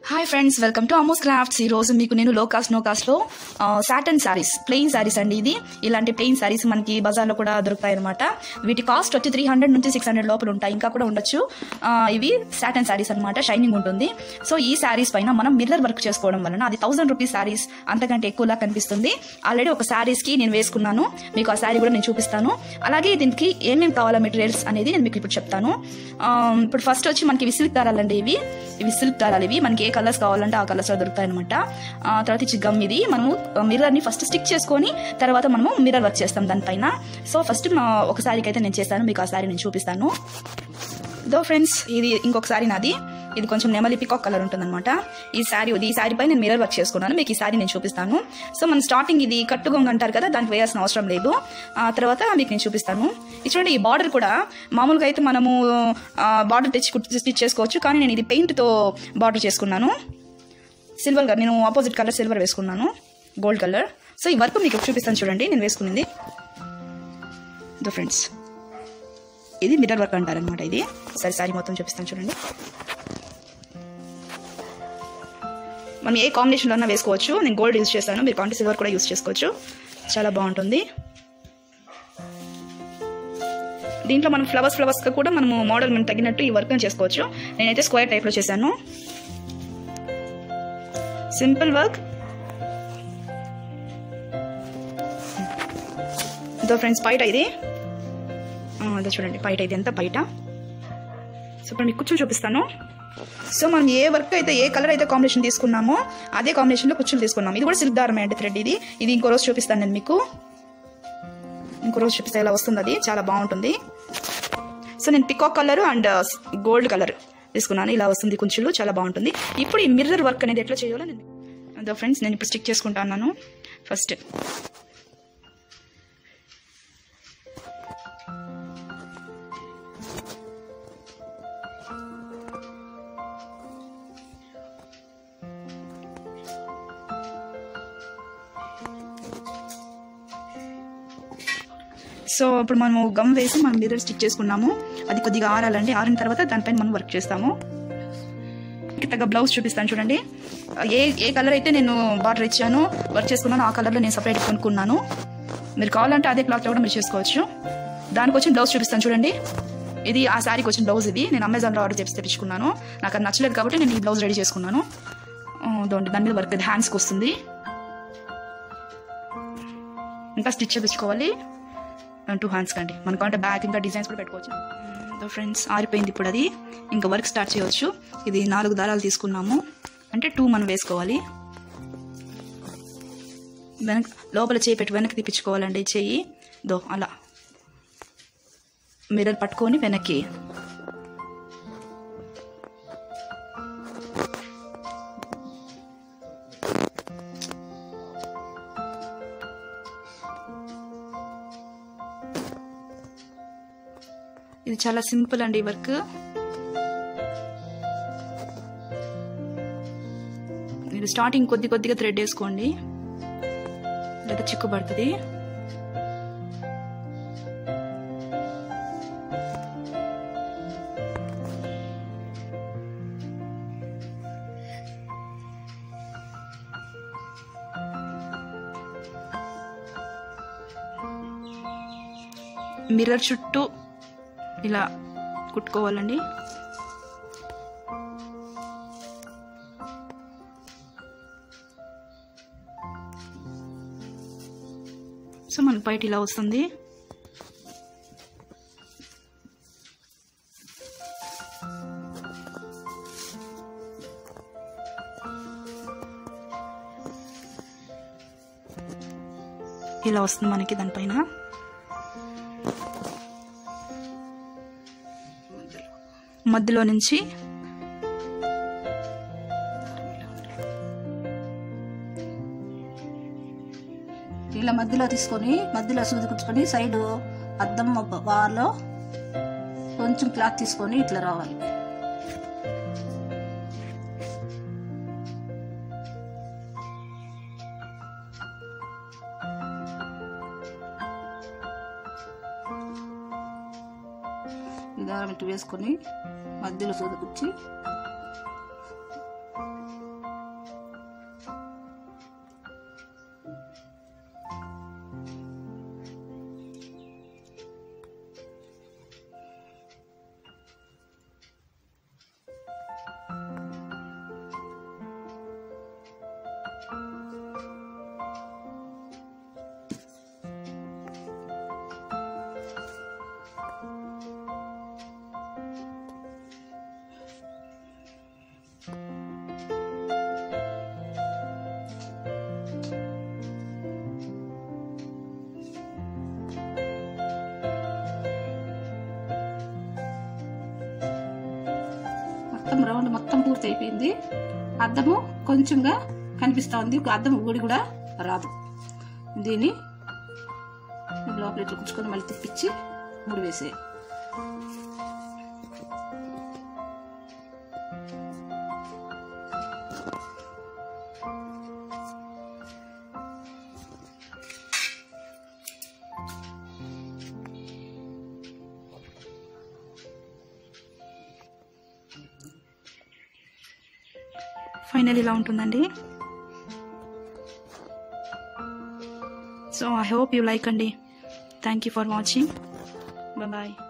hi friends welcome to Amos crafts ఈ రోజు మీకు నేను low cost no cost low satin saris plain saris అండి ఇది ఇలాంటి ప్లెయిన్ శారీస్ మనకి బజార్లో కూడా దొరుకుతాయి అనమాట వీటి కాస్ట్ వచ్చి త్రీ హండ్రెడ్ నుంచి సిక్స్ హండ్రెడ్ లోపల ఉంటాయి ఇంకా కూడా ఉండొచ్చు ఆ, ఇవి సాటన్ శారీస్ అనమాట షైనింగ్ ఉంటుంది సో ఈ శారీస్ పైన మనం మిర్రర్ వర్క్ చేసుకోవడం వలన అది థౌసండ్ రూపీస్ శారీస్ అంతకంటే ఎక్కువలా కనిపిస్తుంది ఆల్రెడీ ఒక శారీస్ కి నేను వేసుకున్నాను మీకు ఆ శారీ కూడా నేను చూపిస్తాను అలాగే దీనికి ఏమేమి కావాలా మెటీరియల్స్ అనేది నేను మీకు ఇప్పుడు చెప్తాను ఆ, ఇప్పుడు ఫస్ట్ వచ్చి మనకి ఇవి సిల్క్ దారాలండి ఇవి ఇవి సిల్క్ దారాలు ఇవి మనకి ఏ కలర్స్ కావాలంటే ఆ కలర్స్ లో దొరుకుతాయి అనమాట తర్వాత ఇచ్చి గమ్ ఇది మనము మిర్రర్ ని ఫస్ట్ స్టిక్ చేసుకొని తర్వాత మనము మిర్రర్ వర్క్ చేస్తాం దానిపైన సో ఫస్ట్ ఒక శారీకి అయితే నేను చేస్తాను మీకు ఆ శారీ నేను చూపిస్తాను దో ఫ్రెండ్స్ ఇది ఇంకొక శారీ నాది ఇది కొంచెం నెమలి పికాక్ కలర్ ఉంటుందన్నమాట ఈ శారీ ఈ శారీ పై నేను మిర్రర్ వర్క్ చేసుకున్నాను మీకు ఈ శారీ నేను చూపిస్తాను సో మన స్టార్టింగ్ ఇది కట్టుగొంగ అంటారు కదా దానికి వేయాల్సిన అవసరం లేదు ఆ తర్వాత మీకు నేను చూపిస్తాను ఇది చూడండి ఈ బార్డర్ కూడా మామూలుగా అయితే మనము బార్డర్ తెచ్చి కుట్టి స్టిచ్ చేసుకోవచ్చు కానీ నేను ఇది పెయింట్తో బార్డర్ చేసుకున్నాను సిల్వర్ నేను ఆపోజిట్ కలర్ సిల్వర్ వేసుకున్నాను గోల్డ్ కలర్ సో ఈ వర్క్ మీకు చూపిస్తాను చూడండి నేను వేసుకునింది దో ఫ్రెండ్స్ ఇది మిర్రర్ వర్క్ అంటారనమాట ఇది సరే సారీ మొత్తం చూపిస్తాను చూడండి మనం ఏ కాంబినేషన్లో అన్నా వేసుకోవచ్చు నేను గోల్డ్ యూస్ చేస్తాను మీరు కాంటి సిల్వర్ కూడా యూస్ చేసుకోవచ్చు చాలా బాగుంటుంది దీంట్లో మనం ఫ్లవర్స్ ఫ్లవర్స్ కూడా మనము మోడల్ మనం తగినట్టు ఈ వర్క్ చేసుకోవచ్చు నేనైతే స్క్వేర్ టైప్లో చేశాను సింపుల్ వర్క్ ఇదో ఫ్రెండ్స్ బయట ఇది ఆ, అదే చూడండి బయట ఇది ఎంత బయట సో ఇప్పుడు మీకు కూర్చొని చూపిస్తాను సో మనం ఏ వర్క్ అయితే ఏ కలర్ అయితే కాంబినేషన్ తీసుకున్నామో అదే కాంబినేషన్లో కుచ్చులు తీసుకున్నాం ఇది కూడా సిల్క్ దారమే అండి థ్రెడ్ ఇది ఇది ఇంకో రోజు చూపిస్తాను నేను మీకు ఇంకో రోజు చూపిస్తే ఇలా వస్తుంది అది చాలా బాగుంటుంది సో నేను peacock colour and gold colour తీసుకున్నాను ఇలా వస్తుంది కుంచులు చాలా బాగుంటుంది ఇప్పుడు ఈ మిర్రర్ వర్క్ అనేది ఎట్లా చేయాలో నేను అదో ఫ్రెండ్స్ నేను ఇప్పుడు స్టిక్ చేసుకుంటాను ఫస్ట్ సో ఇప్పుడు మనము గమ్ వేసి మనం మిర్రర్ స్టిక్ చేసుకున్నాము అది కొద్దిగా ఆరాలండి ఆరిన తర్వాత దానిపైన మనం వర్క్ చేస్తాము తగ్గ బ్లౌజ్ చూపిస్తాను చూడండి ఏ ఏ కలర్ అయితే నేను బార్డర్ ఇచ్చానో వర్క్ చేసుకున్నానో ఆ కలర్లో నేను సపరేట్ కొనుక్కున్నాను మీరు కావాలంటే అదే క్లాత్లో కూడా మీరు చేసుకోవచ్చు దానికి వచ్చిన బ్లౌజ్ చూపిస్తాను చూడండి ఇది ఆ శారీకి వచ్చిన బ్లౌజ్ ఇది నేను అమెజాన్లో ఆర్డర్ చేసి తెప్పించుకున్నాను నాకు అది నచ్చలేదు కాబట్టి నేను ఈ బ్లౌజ్ రెడీ చేసుకున్నాను ఆ, దాని దాని మీద వర్క్ హ్యాండ్స్కి వస్తుంది ఇంకా స్టిచ్ చేయించుకోవాలి టూ హ్యాండ్స్ కండి మనకు అంటే బ్యాక్ ఇంకా డిజైన్స్ కూడా పెట్టుకోవచ్చు సో ఫ్రెండ్స్ ఆరిపోయింది ఇప్పుడు అది ఇంకా వర్క్ స్టార్ట్ చేయవచ్చు ఇది నాలుగు దారాలు తీసుకున్నాము అంటే టూ మనం వేసుకోవాలి వెనక లోపల చేయి పెట్టి వెనక్కి తీపించుకోవాలండి చెయ్యి దో అలా మిర్రర్ పట్టుకొని వెనక్కి ఇది చాలా సింపుల్ అండి ఈ వర్క్ మీరు స్టార్టింగ్ కొద్ది కొద్దిగా థ్రెడ్ వేసుకోండి లేదా చిక్కు పడుతుంది మిర్రర్ చుట్టూ ఇలా కుట్టుకోవాలండి సో మనకు బయట ఇలా వస్తుంది ఇలా వస్తుంది మనకి దానిపైన మధ్యలో నుంచి ఇలా మధ్యలో తీసుకొని మధ్యలో సూది కుచ్చుకొని సైడ్ అద్దం బార్లో కొంచెం క్లాత్ తీసుకొని ఇట్లా రావాలి ఈ దారం ఇటు వేసుకొని మధ్యలో సూది కుచ్చి మొత్తం రౌండ్ మొత్తం పూర్తి అయిపోయింది అద్దము కొంచెంగా కనిపిస్తా ఉంది అద్దం ఊడి కూడా రాదు దీన్ని లోపల ఇట్లా కుచ్చుకొని మళ్ళీ తిప్పించి ముడి వేసే ఫైనల్ ఇలా ఉంటుందండి so I hope you like అండి thank you for watching bye